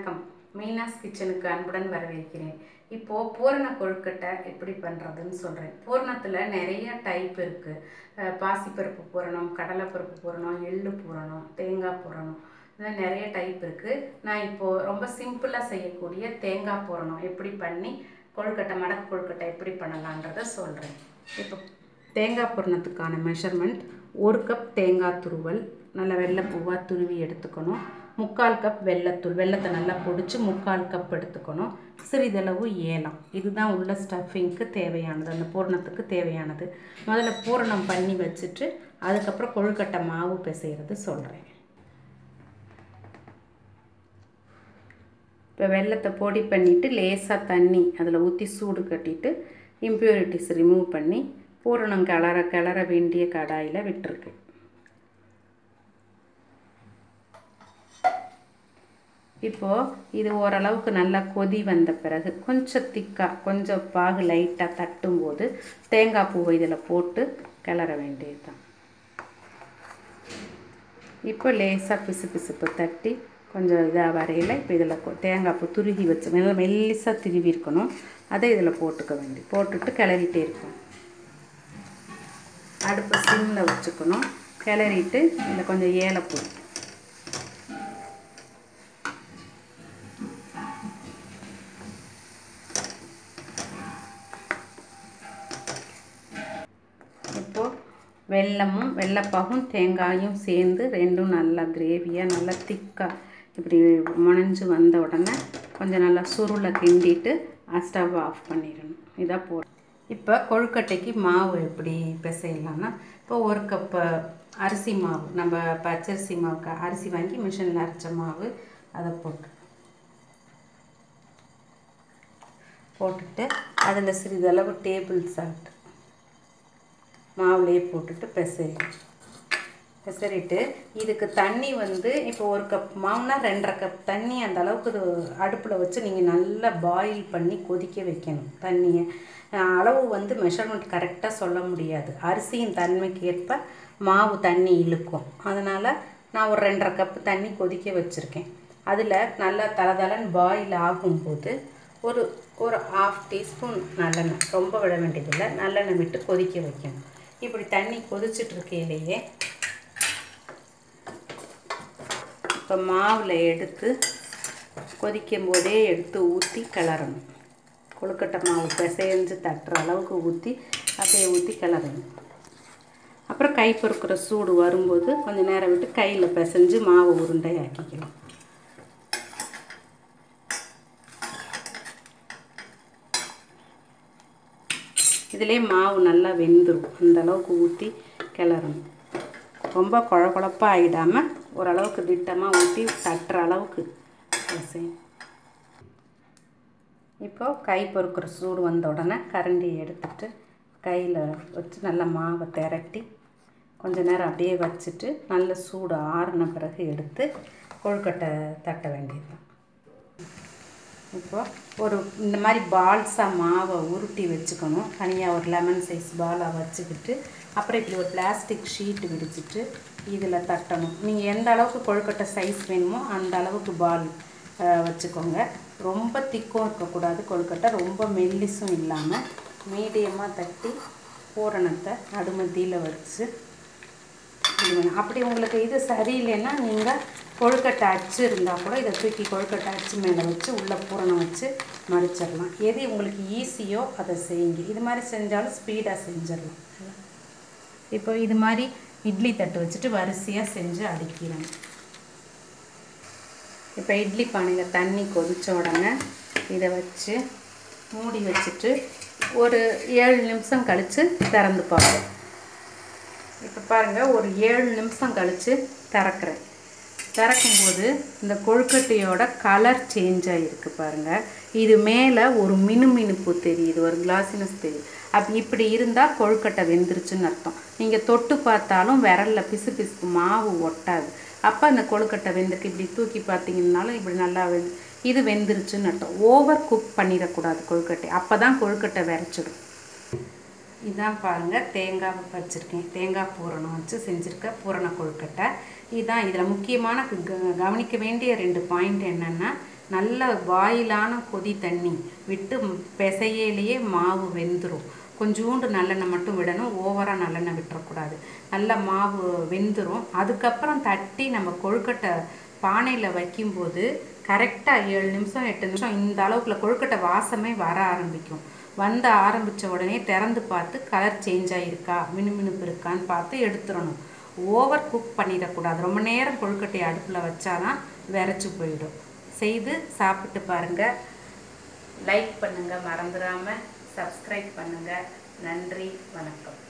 வணக்கம் மீனாஸ் கிச்சனுக்கு அன்புடன் வரவேற்கிறேன் இப்போது பூரண கொழுக்கட்டை எப்படி பண்ணுறதுன்னு சொல்கிறேன் பூரணத்தில் நிறைய டைப் இருக்குது பாசிப்பருப்பு பூரணம் கடலைப்பருப்பு பூரணம் எள்ளு பூரணம் தேங்காய் பூரணம் இந்த மாதிரி நிறைய டைப் இருக்குது நான் இப்போது ரொம்ப சிம்பிளாக செய்யக்கூடிய தேங்காய் பூரணம் எப்படி பண்ணி கொழுக்கட்டை மடக்கு கொழுக்கட்டை எப்படி பண்ணலான்றதை சொல்கிறேன் இப்போ தேங்காய் பூரணத்துக்கான மெஷர்மெண்ட் ஒரு கப் தேங்காய் துருவல் நல்லா வெள்ளைப்பூவாக துருவி எடுத்துக்கணும் முக்கால் கப் வெள்ளத்தூள் வெள்ளத்தை நல்லா பொடிச்சு முக்கால் கப் எடுத்துக்கணும் சிறிதளவு ஏலம் இதுதான் உள்ள ஸ்டஃபிங்க்கு தேவையானது அந்த பூரணத்துக்கு தேவையானது முதல்ல பூரணம் பண்ணி வச்சுட்டு அதுக்கப்புறம் கொழுக்கட்டை மாவு பிசைகிறது சொல்கிறேன் இப்போ வெள்ளத்தை பொடி பண்ணிவிட்டு லேசாக தண்ணி அதில் ஊற்றி சூடு கட்டிட்டு இம்ப்யூரிட்டிஸ் ரிமூவ் பண்ணி பூரணம் கிளற கிளற வேண்டிய கடாயில் விட்டுருக்கு இப்போது இது ஓரளவுக்கு நல்லா கொதி வந்த பிறகு கொஞ்சம் திக்காக கொஞ்சம் பாகு லைட்டாக தட்டும்போது தேங்காய் பூவை இதில் போட்டு கிளற வேண்டியது தான் இப்போ லேசாக பிசு பிசுப்பு தட்டி கொஞ்சம் இதாக வரையில் இப்போ இதில் தேங்காய் பூ துருகி வச்சு மெல்ல மெல்லிசாக திருவி இருக்கணும் அதை இதில் போட்டுக்க வேண்டி போட்டுட்டு கிளறிட்டே இருக்கணும் அடுப்பு சிம்மில் வச்சுக்கணும் கிளறிட்டு இதில் கொஞ்சம் ஏலப்பூ இப்போது வெல்லமும் வெள்ளைப்பாகும் தேங்காயும் சேர்ந்து ரெண்டும் நல்லா கிரேவியாக நல்லா திக்காக இப்படி முனைஞ்சு வந்த உடனே கொஞ்சம் நல்லா சுருளை கிண்டிட்டு ஸ்டவ் ஆஃப் பண்ணிடணும் இதாக போ இப்போ கொழுக்கட்டைக்கு மாவு எப்படி பிசையலாம்னா இப்போ ஒரு கப்பு அரிசி மாவு நம்ம பச்சரிசி மாவுக்கு அரிசி வாங்கி மிஷினில் அரைச்ச மாவு அதை போட்டு போட்டுட்டு அதில் சிறிதளவு டேபிள் சால்ட் மாவுலேயே போட்டுட்டு பெசரி பெசரிட்டு இதுக்கு தண்ணி வந்து இப்போ ஒரு கப் மாவுனா ரெண்டரை கப் தண்ணி அந்த அளவுக்கு இது அடுப்பில் வச்சு நீங்கள் நல்லா பாயில் பண்ணி கொதிக்க வைக்கணும் தண்ணியை அளவு வந்து மெஷர்மெண்ட் கரெக்டாக சொல்ல முடியாது அரிசியின் தன்மைக்கு ஏற்ப மாவு தண்ணி இழுக்கும் அதனால் நான் ஒரு ரெண்டரை கப் தண்ணி கொதிக்க வச்சுருக்கேன் அதில் நல்லா தலதலன்னு பாயில் ஆகும்போது ஒரு ஒரு ஆஃப் டீஸ்பூன் நல்லெண்ணெய் ரொம்ப விட வேண்டியதில்லை நல்லெண்ணெய் விட்டு கொதிக்க வைக்கணும் இப்படி தண்ணி கொதிச்சுட்டு இருக்கையிலேயே இப்போ மாவில் எடுத்து கொதிக்கும் போதே எடுத்து ஊற்றி கிளறணும் கொழுக்கட்டை மாவு பிசைஞ்சு தட்டுற அளவுக்கு ஊற்றி அப்படியே ஊற்றி கிளறணும் அப்புறம் கை பொறுக்கிற சூடு வரும்போது கொஞ்சம் நேரம் விட்டு கையில் பிசைஞ்சு மாவு உருண்டை ஆக்கிக்கலாம் இதிலே மாவு நல்லா வெந்துடும் அந்த அளவுக்கு ஊற்றி கிளறணும் ரொம்ப குழ குழப்பாக ஆகிடாமல் ஓரளவுக்கு திட்டமாக ஊற்றி தட்டுற அளவுக்கு செய்யணும் இப்போ கை பொறுக்கிற சூடு வந்த உடனே கரண்டி எடுத்துட்டு கையில் வச்சு நல்லா மாவை திரட்டி கொஞ்ச நேரம் அப்படியே வச்சுட்டு நல்ல சூடு ஆறின பிறகு எடுத்து கொழுக்கட்டை தட்ட வேண்டியது தான் இப்போ ஒரு இந்த மாதிரி பால்ஸாக மாவை உருட்டி வச்சுக்கணும் தனியாக ஒரு லெமன் சைஸ் பாலாக வச்சுக்கிட்டு அப்புறம் இப்படி ஒரு பிளாஸ்டிக் ஷீட்டு விரிச்சிட்டு இதில் தட்டணும் நீங்கள் எந்த அளவுக்கு கொழுக்கட்டை சைஸ் வேணுமோ அந்த அளவுக்கு பால் வச்சுக்கோங்க ரொம்ப திக்கும் இருக்கக்கூடாது கொழுக்கட்டை ரொம்ப மெல்லிசும் இல்லாமல் மீடியமாக தட்டி பூரணத்தை நடுமத்தியில் வச்சு இது வேணும் அப்படி உங்களுக்கு இது சரியில்லைன்னா நீங்கள் கொழுக்கட்டை அச்சு இருந்தால் கூட இதை தூக்கி கொழுக்கட்டை அச்சு மேலே வச்சு உள்ளே பூரணம் வச்சு மடிச்சிடலாம் எது உங்களுக்கு ஈஸியோ அதை செய்யுங்க இது மாதிரி செஞ்சாலும் ஸ்பீடாக செஞ்சிடலாம் இப்போ இது மாதிரி இட்லி தட்டு வச்சுட்டு வரிசையாக செஞ்சு அடிக்கிறேன் இப்போ இட்லி பானையில் தண்ணி கொதித்த உடனே இதை வச்சு மூடி வச்சுட்டு ஒரு ஏழு நிமிஷம் கழித்து திறந்து பார்ப்போம் இப்போ பாருங்கள் ஒரு ஏழு நிமிஷம் கழித்து திறக்கிறேன் திறக்கும்போது இந்த கொழுக்கட்டையோட கலர் சேஞ்ச் ஆகிருக்கு பாருங்கள் இது மேலே ஒரு மினுமினுப்பு தெரியுது ஒரு கிளாசினஸ் தெரியுது அப்படி இப்படி இருந்தால் கொழுக்கட்டை வெந்துருச்சுன்னு அர்த்தம் நீங்கள் தொட்டு பார்த்தாலும் விரலில் பிசு பிசுப்பு மாவு ஒட்டாது அப்போ அந்த கொழுக்கட்டை வெந்திருக்கு இப்படி தூக்கி பார்த்தீங்கன்னாலும் இப்படி நல்லா வெந்து இது வெந்துருச்சுன்னு அர்த்தம் ஓவர் குக் பண்ணிடக்கூடாது கொழுக்கட்டை அப்போ தான் கொழுக்கட்டை விரைச்சிடும் இதான் பாருங்கள் தேங்காய் வச்சுருக்கேன் தேங்காய் பூரணம் வச்சு செஞ்சுருக்க பூரண கொழுக்கட்டை இதுதான் இதில் முக்கியமான க- கவனிக்க வேண்டிய ரெண்டு பாயிண்ட் என்னென்னா நல்ல வாயிலான கொதி தண்ணி விட்டு பிசையிலேயே மாவு வெந்துடும் கொஞ்சோண்டு நல்லெண்ணெய் மட்டும் விடணும் ஓவராக நல்லெண்ணெய் விட்டுறக்கூடாது நல்ல மாவு வெந்துடும் அதுக்கப்புறம் தட்டி நம்ம கொழுக்கட்டை பானையில் வைக்கும்போது கரெக்டாக ஏழு நிமிஷம் எட்டு நிமிஷம் இந்த அளவுக்குள்ள கொழுக்கட்டை வாசமே வர ஆரம்பிக்கும் வந்து ஆரம்பித்த உடனே திறந்து பார்த்து கலர் சேஞ்ச் ஆகிருக்கா மினுமினுப்பு இருக்கான்னு பார்த்து எடுத்துடணும் ஓவர் குக் பண்ணிடக்கூடாது ரொம்ப நேரம் கொழுக்கட்டையை அடுப்பில் வச்சாதான் விரைச்சி போயிடும் செய்து சாப்பிட்டு பாருங்கள் லைக் பண்ணுங்கள் மறந்துடாமல் சப்ஸ்கிரைப் பண்ணுங்கள் நன்றி வணக்கம்